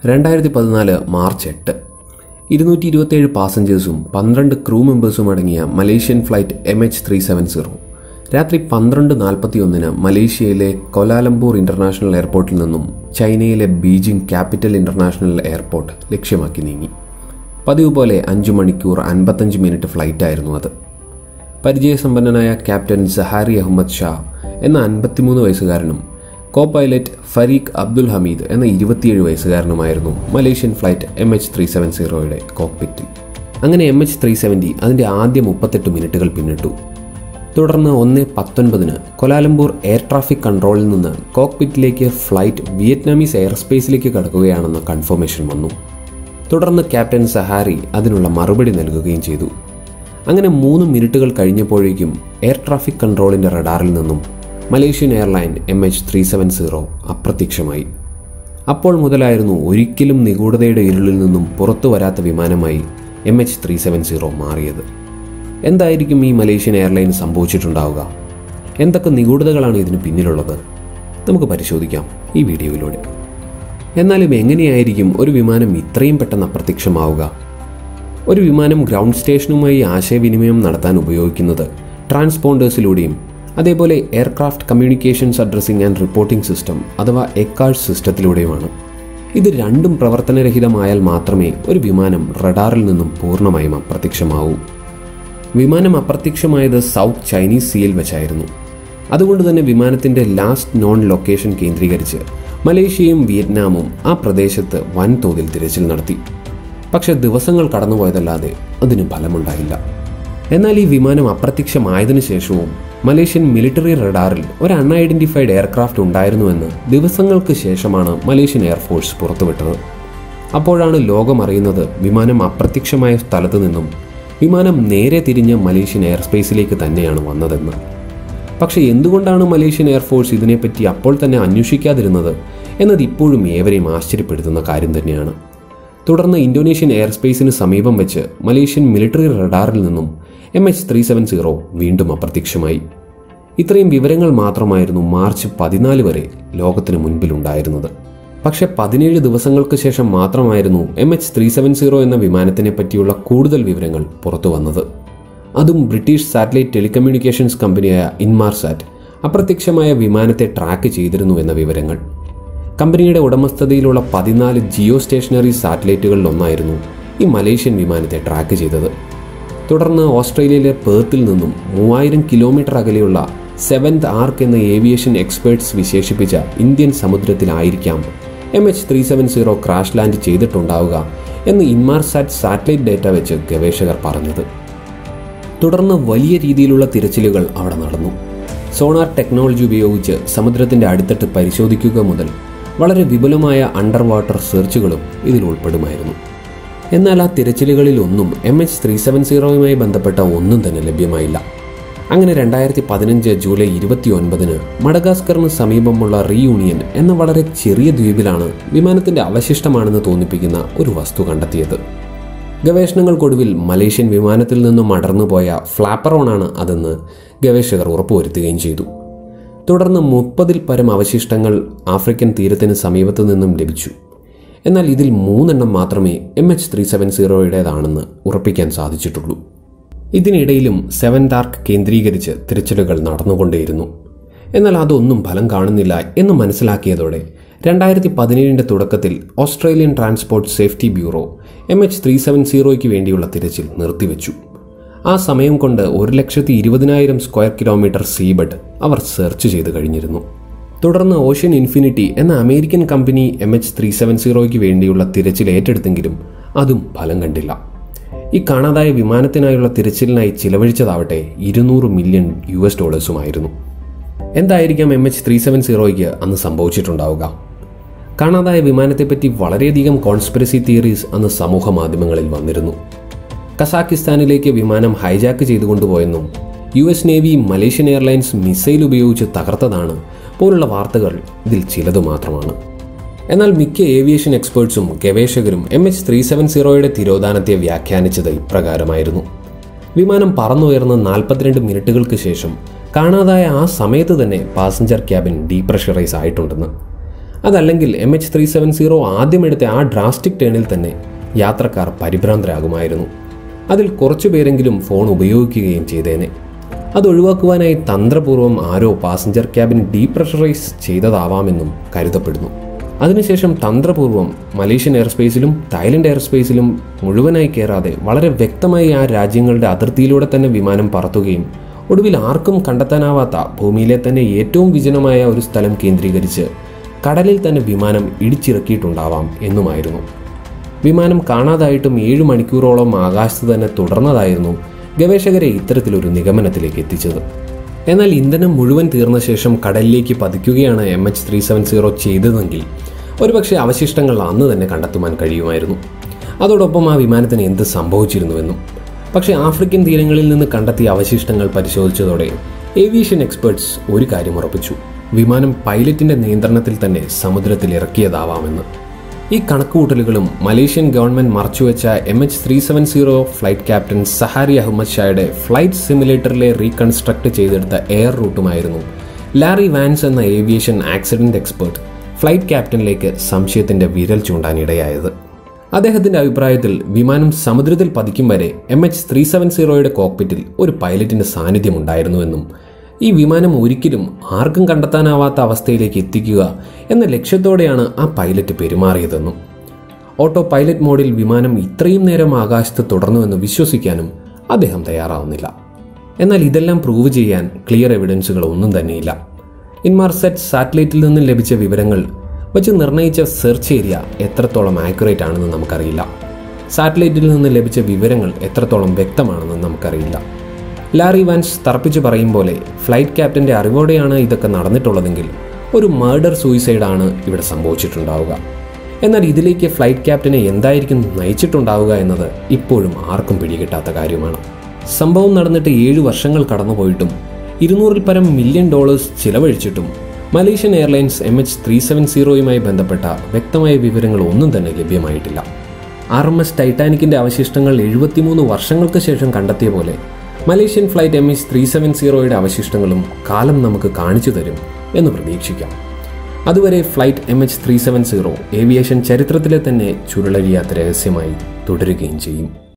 രണ്ടായിരത്തി പതിനാല് മാർച്ച് എട്ട് ഇരുന്നൂറ്റി ഇരുപത്തേഴ് പാസഞ്ചേഴ്സും പന്ത്രണ്ട് ക്രൂ മെമ്പേഴ്സും അടങ്ങിയ Malaysian flight M H three seven zero രാത്രി പന്ത്രണ്ട് നാൽപ്പത്തി ഒന്നിന് മലേഷ്യയിലെ കൊലാലംപൂർ ഇന്റർനാഷണൽ എയർപോർട്ടിൽ നിന്നും ചൈനയിലെ ബീജിംഗ് ക്യാപിറ്റൽ ഇന്റർനാഷണൽ എയർപോർട്ട് ലക്ഷ്യമാക്കി നീങ്ങി പതിവ് പോലെ അഞ്ചു മണിക്കൂർ അൻപത്തഞ്ച് മിനിറ്റ് ഫ്ലൈറ്റായിരുന്നു അത് പരിചയസമ്പന്നനായ ക്യാപ്റ്റൻ സഹാരി അഹമ്മദ് ഷാ എന്ന അൻപത്തിമൂന്ന് വയസ്സുകാരനും co pilot Fariq Abdul Hamid എന്ന ഇരുപത്തിയേഴ് വയസ്സുകാരനുമായിരുന്നു Malaysian flight M H three seven സീറോയുടെ കോക്പിറ്റിൽ അങ്ങനെ എം എച്ച് ത്രീ സെവൻറ്റി അതിൻ്റെ ആദ്യ മുപ്പത്തെട്ട് മിനിറ്റുകൾ പിന്നിട്ടു തുടർന്ന് ഒന്ന് പത്തൊൻപതിന് കൊലാലംപൂർ എയർ ട്രാഫിക് കൺട്രോളിൽ നിന്ന് കോക്പിറ്റിലേക്ക് ഫ്ലൈറ്റ് വിയറ്റ്നാമീസ് എയർ സ്പേസിലേക്ക് കടക്കുകയാണെന്ന കൺഫർമേഷൻ വന്നു തുടർന്ന് ക്യാപ്റ്റൻ സഹാരി അതിനുള്ള മറുപടി നൽകുകയും ചെയ്തു അങ്ങനെ മൂന്ന് മിനിറ്റുകൾ കഴിഞ്ഞപ്പോഴേക്കും എയർ ട്രാഫിക് കൺട്രോളിന്റെ റഡാറിൽ നിന്നും Malaysian airline M H three seven zero അപ്രത്യക്ഷമായി അപ്പോൾ മുതലായിരുന്നു ഒരിക്കലും നിഗൂഢതയുടെ ഇരുളിൽ നിന്നും പുറത്തു വരാത്ത വിമാനമായി M H three seven zero മാറിയത് എന്തായിരിക്കും ഈ മലേഷ്യൻ എയർലൈൻ സംഭവിച്ചിട്ടുണ്ടാവുക എന്തൊക്കെ നിഗൂഢതകളാണ് ഇതിന് പിന്നിലുള്ളത് നമുക്ക് പരിശോധിക്കാം ഈ വീഡിയോയിലൂടെ എന്നാലും എങ്ങനെയായിരിക്കും ഒരു വിമാനം ഇത്രയും പെട്ടെന്ന് അപ്രത്യക്ഷമാവുക ഒരു വിമാനം ഗ്രൗണ്ട് സ്റ്റേഷനുമായി ആശയവിനിമയം നടത്താൻ ഉപയോഗിക്കുന്നത് ട്രാൻസ്പോണ്ടേഴ്സിലൂടെയും അതേപോലെ aircraft communications addressing and reporting system അഥവാ എക്കാഴ്സ് സിസ്റ്റത്തിലൂടെയുമാണ് ഇത് രണ്ടും പ്രവർത്തനരഹിതമായാൽ മാത്രമേ ഒരു വിമാനം റഡാറിൽ നിന്നും പൂർണ്ണമായും അപ്രത്യക്ഷമാവൂ വിമാനം അപ്രത്യക്ഷമായത് സൗത്ത് ചൈനീസ് സീയിൽ വെച്ചായിരുന്നു അതുകൊണ്ട് തന്നെ വിമാനത്തിന്റെ ലാസ്റ്റ് നോൺ ലൊക്കേഷൻ കേന്ദ്രീകരിച്ച് മലേഷ്യയും വിയറ്റ്നാമും ആ പ്രദേശത്ത് വൻതോതിൽ തിരച്ചിൽ നടത്തി പക്ഷെ ദിവസങ്ങൾ കടന്നുപോയതല്ലാതെ അതിന് ഫലമുണ്ടായില്ല എന്നാൽ ഈ വിമാനം അപ്രത്യക്ഷമായതിനു ശേഷവും മലേഷ്യൻ മിലിറ്ററി റഡാറിൽ ഒരു അൺഐഡന്റിഫൈഡ് എയർക്രാഫ്റ്റ് ഉണ്ടായിരുന്നുവെന്ന് ദിവസങ്ങൾക്ക് ശേഷമാണ് മലേഷ്യൻ എയർഫോഴ്സ് പുറത്തുവിട്ടത് അപ്പോഴാണ് ലോകം അറിയുന്നത് വിമാനം അപ്രത്യക്ഷമായ സ്ഥലത്തു നിന്നും വിമാനം നേരെ തിരിഞ്ഞ് മലേഷ്യൻ എയർ സ്പേസിലേക്ക് തന്നെയാണ് വന്നതെന്ന് പക്ഷേ എന്തുകൊണ്ടാണ് മലേഷ്യൻ എയർഫോഴ്സ് ഇതിനെപ്പറ്റി അപ്പോൾ തന്നെ അന്വേഷിക്കാതിരുന്നത് എന്നത് ഇപ്പോഴും ഏവരെയും ആശ്ചര്യപ്പെടുത്തുന്ന കാര്യം തന്നെയാണ് തുടർന്ന് ഇന്തോനേഷ്യൻ എയർ സ്പേസിന് സമീപം വെച്ച് മലേഷ്യൻ മിലിറ്ററി റഡാറിൽ നിന്നും M H three seven zero വീണ്ടും അപ്രത്യക്ഷമായി ഇത്രയും വിവരങ്ങൾ മാത്രമായിരുന്നു മാർച്ച് പതിനാല് വരെ ലോകത്തിന് മുൻപിലുണ്ടായിരുന്നത് പക്ഷേ പതിനേഴ് ദിവസങ്ങൾക്ക് ശേഷം മാത്രമായിരുന്നു M H three seven zero എന്ന വിമാനത്തിനെ പറ്റിയുള്ള കൂടുതൽ വിവരങ്ങൾ പുറത്തു വന്നത് അതും ബ്രിട്ടീഷ് സാറ്റലൈറ്റ് ടെലികമ്മ്യൂണിക്കേഷൻസ് കമ്പനിയായ ഇൻമാർസാറ്റ് അപ്രത്യക്ഷമായ വിമാനത്തെ ട്രാക്ക് ചെയ്തിരുന്നു എന്ന വിവരങ്ങൾ കമ്പനിയുടെ ഉടമസ്ഥതയിലുള്ള പതിനാല് ജിയോ സ്റ്റേഷനറി സാറ്റലൈറ്റുകളിൽ ഒന്നായിരുന്നു ഈ മലേഷ്യൻ വിമാനത്തെ ട്രാക്ക് ചെയ്തത് തുടർന്ന് ഓസ്ട്രേലിയയിലെ പേർത്തിൽ നിന്നും മൂവായിരം കിലോമീറ്റർ അകലെയുള്ള സെവൻത് ആർക്ക് എന്ന ഏവിയേഷൻ എക്സ്പേർട്സ് വിശേഷിപ്പിച്ച ഇന്ത്യൻ സമുദ്രത്തിലായിരിക്കാം M H three seven zero crash land ചെയ്തിട്ടുണ്ടാവുക എന്ന് ഇൻമാർസാറ്റ് സാറ്റലൈറ്റ് ഡേറ്റ വെച്ച് ഗവേഷകർ പറഞ്ഞത് തുടർന്ന് വലിയ രീതിയിലുള്ള തിരച്ചിലുകൾ അവിടെ നടന്നു സോണാർ ടെക്നോളജി ഉപയോഗിച്ച് സമുദ്രത്തിന്റെ അടിത്തട്ട് പരിശോധിക്കുക മുതൽ വളരെ വിപുലമായ അണ്ടർ വാട്ടർ സെർച്ചുകളും ഇതിൽ ഉൾപ്പെടുമായിരുന്നു എന്നാൽ ആ തിരച്ചിലുകളിൽ ഒന്നും എം എച്ച് ത്രീ സെവൻ സീറോയുമായി ബന്ധപ്പെട്ട ഒന്നും തന്നെ ലഭ്യമായില്ല അങ്ങനെ രണ്ടായിരത്തി പതിനഞ്ച് ജൂലൈ ഇരുപത്തി ഒൻപതിന് മഡഗാസ്കറിന് സമീപമുള്ള റീയൂണിയൻ എന്ന വളരെ ചെറിയ ദ്വീപിലാണ് വിമാനത്തിന്റെ അവശിഷ്ടമാണെന്ന് തോന്നിപ്പിക്കുന്ന ഒരു വസ്തു കണ്ടെത്തിയത് ഗവേഷണങ്ങൾക്കൊടുവിൽ മലേഷ്യൻ വിമാനത്തിൽ നിന്നും അടർന്നുപോയ ഫ്ലാപ്പറോണാണ് അതെന്ന് ഗവേഷകർ ഉറപ്പുവരുത്തുകയും ചെയ്തു തുടർന്ന് മുപ്പതിൽ പരം അവശിഷ്ടങ്ങൾ ആഫ്രിക്കൻ തീരത്തിന് സമീപത്തു നിന്നും ലഭിച്ചു എന്നാൽ ഇതിൽ മൂന്നെണ്ണം മാത്രമേ എം എച്ച് ത്രീ സെവൻ സീറോയുടേതാണെന്ന് ഉറപ്പിക്കാൻ സാധിച്ചിട്ടുള്ളൂ ഇതിനിടയിലും സെവൻ ഡാർക്ക് കേന്ദ്രീകരിച്ച് തിരച്ചിലുകൾ നടന്നുകൊണ്ടേയിരുന്നു എന്നാൽ അതൊന്നും ഫലം കാണുന്നില്ല എന്ന് മനസ്സിലാക്കിയതോടെ രണ്ടായിരത്തി പതിനേഴിൻ്റെ തുടക്കത്തിൽ Australian transport safety bureau M H three seven സീറോയ്ക്ക് വേണ്ടിയുള്ള തിരച്ചിൽ നിർത്തിവെച്ചു ആ സമയം കൊണ്ട് ഒരു ലക്ഷത്തി ഇരുപതിനായിരം സ്ക്വയർ കിലോമീറ്റർ സീബഡ് അവർ സെർച്ച് ചെയ്ത് കഴിഞ്ഞിരുന്നു തുടർന്ന് ഓഷ്യൻ ഇൻഫിനിറ്റി എന്ന American company M H three seven സീറോയ്ക്ക് വേണ്ടിയുള്ള തിരച്ചിൽ ഏറ്റെടുത്തെങ്കിലും അതും ഫലം കണ്ടില്ല ഈ കാണാതായ വിമാനത്തിനായുള്ള തിരച്ചിലിനായി ചിലവഴിച്ചതാവട്ടെ ഇരുന്നൂറ് മില്യൺ യു എസ് ഡോളേഴ്സുമായിരുന്നു എന്തായിരിക്കാം എം എച്ച് ത്രീ സെവൻ സീറോയ്ക്ക് അന്ന് സംഭവിച്ചിട്ടുണ്ടാവുക കാണാതായ വിമാനത്തെപ്പറ്റി വളരെയധികം കോൺസ്പിറസി തിയറീസ് അന്ന് സമൂഹ മാധ്യമങ്ങളിൽ വന്നിരുന്നു കസാക്കിസ്ഥാനിലേക്ക് വിമാനം ഹൈജാക്ക് ചെയ്തുകൊണ്ടുപോയെന്നും U S navy Malaysian airlines missile ഉപയോഗിച്ച് തകർത്തതാണ് പോലുള്ള വാർത്തകൾ ഇതിൽ ചിലത് മാത്രമാണ് എന്നാൽ മിക്ക ഏവിയേഷൻ എക്സ്പേർട്സും ഗവേഷകരും എം എച്ച് ത്രീ സെവൻ സീറോയുടെ തിരോധാനത്തെ വ്യാഖ്യാനിച്ചത് ഇപ്രകാരമായിരുന്നു വിമാനം പറന്നുയർന്ന് നാൽപ്പത്തിരണ്ട് മിനിറ്റുകൾക്ക് ശേഷം കാണാതായ ആ സമയത്ത് തന്നെ പാസഞ്ചർ ക്യാബിൻ ഡീപ്രഷറൈസ് ആയിട്ടുണ്ടെന്ന് അതല്ലെങ്കിൽ M H three seven zero ആദ്യം എടുത്ത ആ ഡ്രാസ്റ്റിക് ടേണിൽ തന്നെ യാത്രക്കാർ പരിഭ്രാന്തരാകുമായിരുന്നു അതിൽ കുറച്ചു പേരെങ്കിലും ഫോൺ ഉപയോഗിക്കുകയും ചെയ്തേനെ അത് ഒഴിവാക്കുവാനായി തന്ത്രപൂർവ്വം ആരോ പാസഞ്ചർ ക്യാബിൻ ഡീപ്രഷറൈസ് ചെയ്തതാവാമെന്നും കരുതപ്പെടുന്നു അതിനുശേഷം തന്ത്രപൂർവ്വം മലേഷ്യൻ എയർസ്പേസിലും തായ്ലൻഡ് എയർസ്പേസിലും മുഴുവനായി കയറാതെ വളരെ വ്യക്തമായി ആ രാജ്യങ്ങളുടെ അതിർത്തിയിലൂടെ തന്നെ വിമാനം പറത്തുകയും ഒടുവിൽ ആർക്കും കണ്ടെത്താനാവാത്ത ഭൂമിയിലെ തന്നെ ഏറ്റവും വിജനമായ ഒരു സ്ഥലം കേന്ദ്രീകരിച്ച് കടലിൽ തന്നെ വിമാനം ഇടിച്ചിറക്കിയിട്ടുണ്ടാവാം എന്നുമായിരുന്നു വിമാനം കാണാതായിട്ടും ഏഴ് മണിക്കൂറോളം ആകാശത്ത് തന്നെ തുടർന്നതായിരുന്നു ഗവേഷകരെ ഇത്തരത്തിലൊരു നിഗമനത്തിലേക്ക് എത്തിച്ചത് എന്നാൽ ഇന്ധനം മുഴുവൻ തീർന്ന ശേഷം കടലിലേക്ക് പതിക്കുകയാണ് M H three seven zero ചെയ്തതെങ്കിൽ ഒരുപക്ഷെ അവശിഷ്ടങ്ങൾ അന്ന് തന്നെ കണ്ടെത്തുവാൻ കഴിയുമായിരുന്നു അതോടൊപ്പം ആ വിമാനത്തിന് എന്ത് സംഭവിച്ചിരുന്നുവെന്നും പക്ഷേ ആഫ്രിക്കൻ തീരങ്ങളിൽ നിന്ന് കണ്ടെത്തിയ അവശിഷ്ടങ്ങൾ പരിശോധിച്ചതോടെ ഏവിയേഷൻ എക്സ്പേർട്സ് ഒരു കാര്യം ഉറപ്പിച്ചു വിമാനം പൈലറ്റിന്റെ നിയന്ത്രണത്തിൽ തന്നെ സമുദ്രത്തിൽ ഇറക്കിയതാവാമെന്ന് ഈ കണക്കുകൂട്ടലുകളും മലേഷ്യൻ ഗവൺമെന്റ് മറച്ചുവെച്ച M H three seven zero flight captain Zaharie Ahmad ഷായുടെ ഫ്ലൈറ്റ് സിമുലേറ്ററിലെ റീകൺസ്ട്രക്ട് ചെയ്തെടുത്ത എയർ റൂട്ടുമായിരുന്നു ലാറി വാൻസ് എന്ന ഏവിയേഷൻ ആക്സിഡന്റ് എക്സ്പേർട്ട് ഫ്ലൈറ്റ് ക്യാപ്റ്റനിലേക്ക് സംശയത്തിന്റെ വിരൽ ചൂണ്ടാനിടയായത് അദ്ദേഹത്തിന്റെ അഭിപ്രായത്തിൽ വിമാനം സമുദ്രത്തിൽ പതിക്കും വരെ എം എച്ച് ത്രീ സെവൻ സീറോയുടെ കോക്പിറ്റിൽ ഒരു പൈലറ്റിന്റെ സാന്നിധ്യം ഉണ്ടായിരുന്നുവെന്നും ഈ വിമാനം ഒരിക്കലും ആർക്കും കണ്ടെത്താനാവാത്ത അവസ്ഥയിലേക്ക് എത്തിക്കുക എന്ന ലക്ഷ്യത്തോടെയാണ് ആ പൈലറ്റ് പെരുമാറിയതെന്നും ഓട്ടോ പൈലറ്റ് മോഡിൽ വിമാനം ഇത്രയും നേരം ആകാശത്ത് തുടർന്നുവെന്ന് വിശ്വസിക്കാനും അദ്ദേഹം തയ്യാറാവുന്നില്ല എന്നാൽ ഇതെല്ലാം പ്രൂവ് ചെയ്യാൻ ക്ലിയർ എവിഡൻസുകൾ ഒന്നും തന്നെയില്ല ഇൻമാർസെറ്റ് സാറ്റലൈറ്റിൽ നിന്നും ലഭിച്ച വിവരങ്ങൾ വച്ച് നിർണയിച്ച സെർച്ച് ഏരിയ എത്രത്തോളം ആക്യുറേറ്റ് ആണെന്ന് നമുക്കറിയില്ല സാറ്റലൈറ്റിൽ നിന്ന് ലഭിച്ച വിവരങ്ങൾ എത്രത്തോളം വ്യക്തമാണെന്ന് നമുക്കറിയില്ല ലാറി വാൻസ് തർപ്പിച്ച് പറയും പോലെ ഫ്ലൈറ്റ് ക്യാപ്റ്റന്റെ അറിവോടെയാണ് ഇതൊക്കെ നടന്നിട്ടുള്ളതെങ്കിൽ ഒരു മർഡർ സൂയിസൈഡാണ് ഇവിടെ സംഭവിച്ചിട്ടുണ്ടാവുക എന്നാൽ ഇതിലേക്ക് ഫ്ലൈറ്റ് ക്യാപ്റ്റനെ എന്തായിരിക്കും നയിച്ചിട്ടുണ്ടാവുക എന്നത് ഇപ്പോഴും ആർക്കും പിടികിട്ടാത്ത കാര്യമാണ് സംഭവം നടന്നിട്ട് ഏഴ് വർഷങ്ങൾ കടന്നുപോയിട്ടും ഇരുന്നൂറിൽ പരം മില്യൺ ഡോളേഴ്സ് ചിലവഴിച്ചിട്ടും Malaysian airlines M H three seven സീറോയുമായി ബന്ധപ്പെട്ട വ്യക്തമായ വിവരങ്ങൾ ഒന്നും തന്നെ ലഭ്യമായിട്ടില്ല ആർ എം എസ് ടൈറ്റാനിക്കിന്റെ അവശിഷ്ടങ്ങൾ എഴുപത്തിമൂന്ന് വർഷങ്ങൾക്ക് ശേഷം കണ്ടെത്തിയ പോലെ Malaysian flight M H three seven സീറോയുടെ അവശിഷ്ടങ്ങളും കാലം നമുക്ക് കാണിച്ചു തരും എന്ന് പ്രതീക്ഷിക്കാം അതുവരെ flight M H three seven zero aviation ചരിത്രത്തിലെ തന്നെ ചുരുളഴിയാത്ത രഹസ്യമായി തുടരുകയും ചെയ്യും